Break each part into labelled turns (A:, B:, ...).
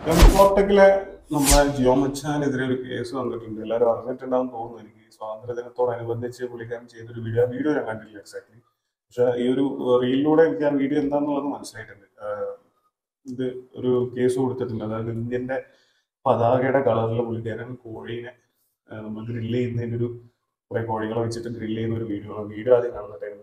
A: എംഫോർട്ടെക്കിലെ നമ്മുടെ ജിയോ മച്ചാനെതിരെ ഒരു കേസ് വന്നിട്ടുണ്ട് എല്ലാവരും അറിഞ്ഞിട്ടുണ്ടാവും തോന്നുന്നു എനിക്ക് സ്വാതന്ത്ര്യ ദിനത്തോടനുബന്ധിച്ച് പുള്ളിക്കാരൻ ചെയ്തൊരു വീഡിയോ ആ വീഡിയോ ഞാൻ കണ്ടില്ല എക്സാക്ട്ലി പക്ഷെ ഈ ഒരു റീലിലൂടെ എനിക്ക് ആ വീഡിയോ എന്താണെന്നുള്ളത് മനസ്സിലായിട്ടുണ്ട് ആഹ് ഇത് ഒരു കേസ് കൊടുത്തിട്ടുണ്ട് അതായത് ഇന്ത്യന്റെ പതാകയുടെ കളറിൽ പുള്ളിക്കാരൻ കോഴീനെ ആഹ് നമ്മൾ ഗ്രില്ല് ചെയ്യുന്നതിന്റെ ഒരു കുറെ കോഴികളെ വെച്ചിട്ട് ഗ്രില്ല് ചെയ്യുന്ന ഒരു വീഡിയോ വീഡിയോ ആദ്യം കാണുന്ന ടൈമിൽ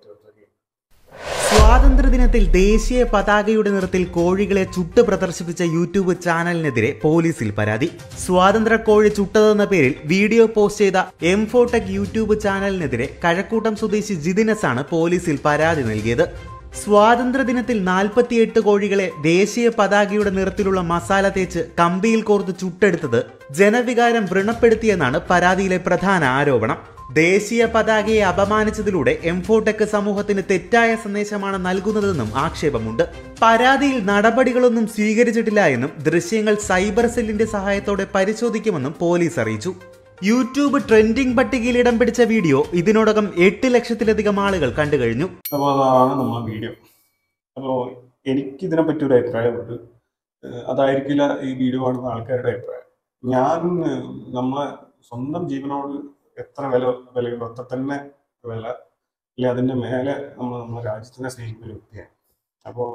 B: സ്വാതന്ത്ര്യദിനത്തിൽ ദേശീയ പതാകയുടെ നിറത്തിൽ കോഴികളെ ചുട്ട് പ്രദർശിപ്പിച്ച യൂട്യൂബ് ചാനലിനെതിരെ പോലീസിൽ പരാതി സ്വാതന്ത്ര്യ കോഴി ചുട്ടതെന്ന പേരിൽ വീഡിയോ പോസ്റ്റ് ചെയ്ത എം ഫോടെക് യൂട്യൂബ് ചാനലിനെതിരെ കഴക്കൂട്ടം സ്വദേശി ജിതിനസ് ആണ് പോലീസിൽ പരാതി നൽകിയത് സ്വാതന്ത്ര്യദിനത്തിൽ നാൽപ്പത്തിയെട്ട് കോഴികളെ ദേശീയ പതാകയുടെ നിറത്തിലുള്ള മസാല തേച്ച് കമ്പിയിൽ കോർത്ത് ചുട്ടെടുത്തത് ജനവികാരം വ്രണപ്പെടുത്തിയെന്നാണ് പരാതിയിലെ പ്രധാന ആരോപണം ദേശീയ പതാകയെ അപമാനിച്ചതിലൂടെ എംഫോടെക് സമൂഹത്തിന് തെറ്റായ സന്ദേശമാണ് നൽകുന്നതെന്നും ആക്ഷേപമുണ്ട് പരാതിയിൽ നടപടികളൊന്നും സ്വീകരിച്ചിട്ടില്ല എന്നും ദൃശ്യങ്ങൾ സൈബർ സെല്ലിന്റെ സഹായത്തോടെ പരിശോധിക്കുമെന്നും പോലീസ് അറിയിച്ചു യൂട്യൂബ് ട്രെൻഡിംഗ് പട്ടികയിൽ ഇടം പിടിച്ച വീഡിയോ ഇതിനോടകം എട്ട് ലക്ഷത്തിലധികം ആളുകൾ കണ്ടു കഴിഞ്ഞു
A: അപ്പോൾ അതാണ് നമ്മളെ വീഡിയോ അപ്പോൾ എനിക്ക് ഇതിനെ പറ്റി ഒരു അഭിപ്രായമുണ്ട് ഏഹ് അതായിരിക്കില്ല ഈ വീഡിയോ കാണുന്ന ആൾക്കാരുടെ അഭിപ്രായം ഞാൻ ഏഹ് നമ്മളെ സ്വന്തം ജീവനോട് എത്ര വില വിലയുണ്ടോ അത്ര തന്നെ വില ഇല്ല അതിന്റെ മേലെ നമ്മൾ നമ്മുടെ രാജ്യത്തിനെ സ്നേഹിക്കുന്ന ഒരു വ്യക്തിയാണ് അപ്പോൾ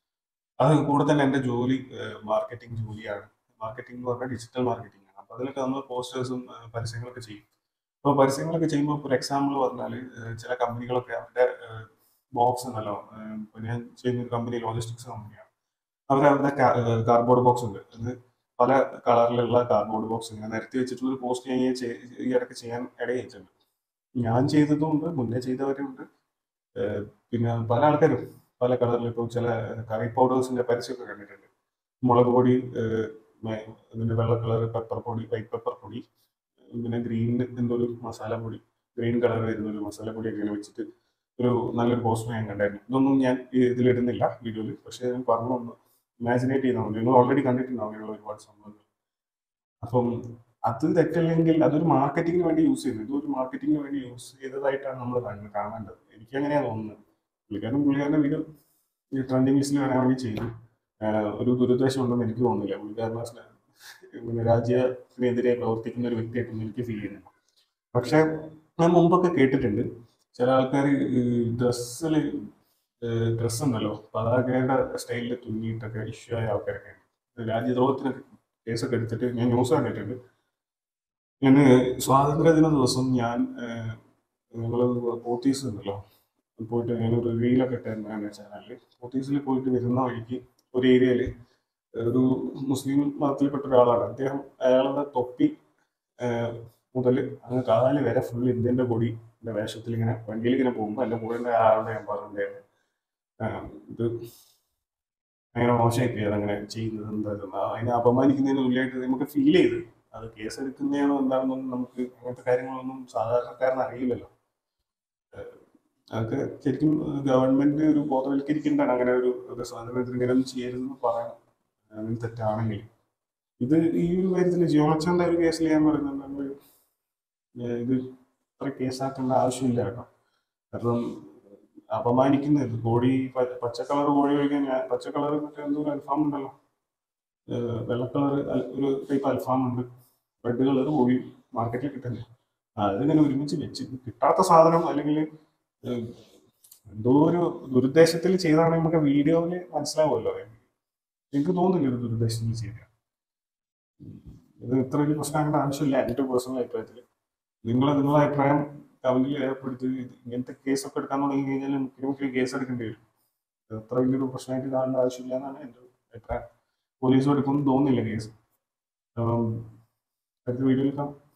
A: അത് കൂടെ തന്നെ എൻ്റെ ജോലി മാർക്കറ്റിംഗ് ജോലിയാണ് മാർക്കറ്റിംഗ് എന്ന് പറഞ്ഞാൽ ഡിജിറ്റൽ മാർക്കറ്റിംഗ് ആണ് അപ്പോൾ അതിലൊക്കെ നമ്മൾ പോസ്റ്റേഴ്സും പരസ്യങ്ങളൊക്കെ ചെയ്യും അപ്പോൾ പരസ്യങ്ങളൊക്കെ ചെയ്യുമ്പോൾ ഒരു എക്സാമ്പിൾ പറഞ്ഞാൽ ചില കമ്പനികളൊക്കെ അവരുടെ ബോക്സ് ഉണ്ടല്ലോ ഏഹ് ഇപ്പൊ ഞാൻ ചെയ്യുന്ന ഒരു കമ്പനി ലോജിസ്റ്റിക്സ് കമ്പനിയാണ് അവർ അവരുടെ കാർഡ്ബോർഡ് ബോക്സ് ഉണ്ട് അത് പല കളറിലുള്ള കാർഡ്ബോർഡ് ബോക്സ് ഇങ്ങനെ നിരത്തി വെച്ചിട്ടുള്ള ഒരു പോസ്റ്റ് ഞാൻ ഈ ചെ- ഈ ഇടയ്ക്ക് ചെയ്യാൻ ഇടയായിട്ടുണ്ട് ഞാൻ ചെയ്തതുമുണ്ട് മുന്നേ ചെയ്തവരുണ്ട് ഏഹ് പിന്നെ പല ആൾക്കാരും പല കളറിൽ ഇപ്പോൾ ചില കറി പൗഡേഴ്സിന്റെ പരസ്യമൊക്കെ കണ്ടിട്ടുണ്ട് മുളക് പൊടി ഏഹ് മേ- ഇതിന്റെ വെള്ള കളർ പെപ്പർ പൊടി വൈറ്റ് പെപ്പർ പൊടി പിന്നെ ഗ്രീൻ എന്തോ ഒരു മസാല പൊടി ഗ്രീൻ കളർ വരുന്ന ഒരു മസാല പൊടിയൊക്കെ ഇങ്ങനെ വെച്ചിട്ട് ഒരു നല്ലൊരു പോസ്റ്റർ ഞാൻ കണ്ടായിരുന്നു ഇതൊന്നും ഞാൻ ഈ ഇതിലിടുന്നില്ല വീഡിയോയിൽ പക്ഷേ ഞാൻ പറഞ്ഞു ഒന്ന് ഇമാജിനേറ്റ് ചെയ്താൽ മതി നിങ്ങൾ ഓൾറെഡി കണ്ടിട്ടുണ്ടാവും അങ്ങനെയുള്ള ഒരുപാട് സംഭവങ്ങൾ അപ്പം അത് തെറ്റല്ലെങ്കിൽ അതൊരു മാർക്കറ്റിങ്ങിന് വേണ്ടി യൂസ് ചെയ്തു ഇതൊരു മാർക്കറ്റിങ്ങിന് വേണ്ടി യൂസ് ചെയ്തതായിട്ടാണ് നമ്മൾ കാണ- കാണേണ്ടത് എനിക്ക് അങ്ങനെയാണ് തോന്നുന്നത് പുള്ളിക്കാരൻ പുള്ളിക്കാരൻ്റെ വീഡിയോ ഈ ട്രെൻഡിങ് ലിസ്റ്റിൽ വേണമെങ്കിൽ ചെയ്തു ആഹ് ഒരു ദുരുദ്ദേശം ഉണ്ടെന്ന് എനിക്ക് തോന്നുന്നില്ല പുള്ളിക്കാരനെ സ്നേ- പിന്നെ രാജ്യത്തിനെതിരെ പ്രവർത്തിക്കുന്ന ഒരു വ്യക്തിയായിട്ടൊന്നും എനിക്ക് ഫീൽ ചെയ്യുന്നില്ല പക്ഷെ ഞാൻ മുമ്പൊക്കെ കേട്ടിട്ടുണ്ട് ചില ആൾക്കാർ ഡ്രസ്സിൽ ഡ്രസ്സ് ഉണ്ടല്ലോ പതാകയുടെ സ്റ്റൈലിൽ തുന്നിയിട്ടൊക്കെ ഇഷ്യൂ ആയ ആൾക്കാരൊക്കെ ഉണ്ട് രാജ്യദ്രോഹത്തിന് കേസൊക്കെ എടുത്തിട്ട് ഞാൻ ന്യൂസ് കണ്ടിട്ടുണ്ട് ഞാൻ സ്വാതന്ത്ര്യദിന ദിവസം ഞാൻ ഞങ്ങൾ പോത്തീസ് ഉണ്ടല്ലോ പോയിട്ട് ഞാനൊരു റീലൊക്കെ ഇട്ടായിരുന്നു എൻ്റെ ചാനലിൽ പോത്തീസിൽ പോയിട്ട് വരുന്ന വഴിക്ക് ഒരു ഏരിയയിൽ ഒരു മുസ്ലിം മതത്തിൽപ്പെട്ട ഒരാളാണ് അദ്ദേഹം അയാളുടെ തൊപ്പി മുതൽ അങ്ങ് കാല് വരെ ഫുൾ ഇന്ത്യൻ്റെ കൊടിയുടെ വേഷത്തിൽ ഇങ്ങനെ വണ്ടിയിൽ ഇങ്ങനെ പോകുമ്പോൾ എൻ്റെ കൂടെ ഉണ്ടായ ആളുടെ ഞാൻ പറഞ്ഞിട്ടുണ്ടായിരുന്നു ആഹ് ഇത് അങ്ങനെ മോശമായി പോയി അതങ്ങനെ ചെയ്യുന്നത് എന്തായിരുന്നു അതിനെ അപമാനിക്കുന്നതിന് തുല്യമായിട്ട് നമുക്ക് ഫീൽ ചെയ്ത് അത് കേസ് എടുക്കുന്നതാണോ എന്താണെന്നൊന്നും നമുക്ക് അങ്ങനത്തെ കാര്യങ്ങളൊന്നും സാധാരണക്കാരന് അറിയില്ലല്ലോ ഏഹ് അതൊക്കെ ശരിക്കും ഗവൺമെന്റ് ഒരു ബോധവൽക്കരിക്കേണ്ടതാണ് അങ്ങനെ ഒരു ഒരു സ്വാതന്ത്ര്യത്തിന് ഇങ്ങനെ ഒന്നും ചെയ്യരുതെന്ന് പറയണം അങ്ങനെ തെറ്റാണെങ്കിൽ ഇത് ഈ ഒരു കാര്യത്തിൽ ജിയോമച്ചന്റെ ഒരു കേസിൽ ഞാൻ പറയുന്നത് നമ്മൾ ഇത് ഇത്ര കേസാക്കേണ്ട ആവശ്യമില്ല കേട്ടോ കാരണം അപമാനിക്കുന്നത് കോഴി പ- പച്ച കളർ കോഴി കഴിക്കാൻ ഞാൻ പച്ച കളർ മറ്റേ എന്തോ ഒരു അൽഫാം ഉണ്ടല്ലോ ഏഹ് വെള്ള കളർ ഒരു ടൈപ്പ് അൽഫാം ഉണ്ട് റെഡ് കളർ കോഴി മാർക്കറ്റിൽ കിട്ടുന്നത് അതിങ്ങനെ ഒരുമിച്ച് വെച്ച് കിട്ടാത്ത സാധനം അല്ലെങ്കിൽ ഏഹ് എന്തോ ഒരു ദുരുദ്ദേശത്തിൽ ചെയ്താണെങ്കിൽ നമുക്ക് വീഡിയോയിൽ മനസ്സിലാവുമല്ലോ എനിക്ക് തോന്നുന്നില്ല ഒരു ദുരുദ്ദേശത്തിൽ ചെയ്ത ഇത് ഇത്ര വലിയ പ്രശ്നമാകേണ്ട ആവശ്യമില്ല എൻ്റെ പേഴ്സണൽ അഭിപ്രായത്തിൽ നിങ്ങൾ നിങ്ങളുടെ അഭിപ്രായം കമന്റിൽ രേഖപ്പെടുത്തി ഇത് ഇങ്ങനത്തെ കേസൊക്കെ എടുക്കാൻ തുടങ്ങി കഴിഞ്ഞാൽ മുഖ്യമന്ത്രി കേസ് എടുക്കേണ്ടി വരും ഇത് അത്ര വലിയൊരു പ്രശ്നമായിട്ട് കാണേണ്ട ആവശ്യമില്ല എന്നാണ് എൻ്റെ അഭിപ്രായം പോലീസ് എടുക്കുമെന്ന് തോന്നുന്നില്ല കേസ് അപ്പം അടുത്ത വീഡിയോയിൽ കാണാം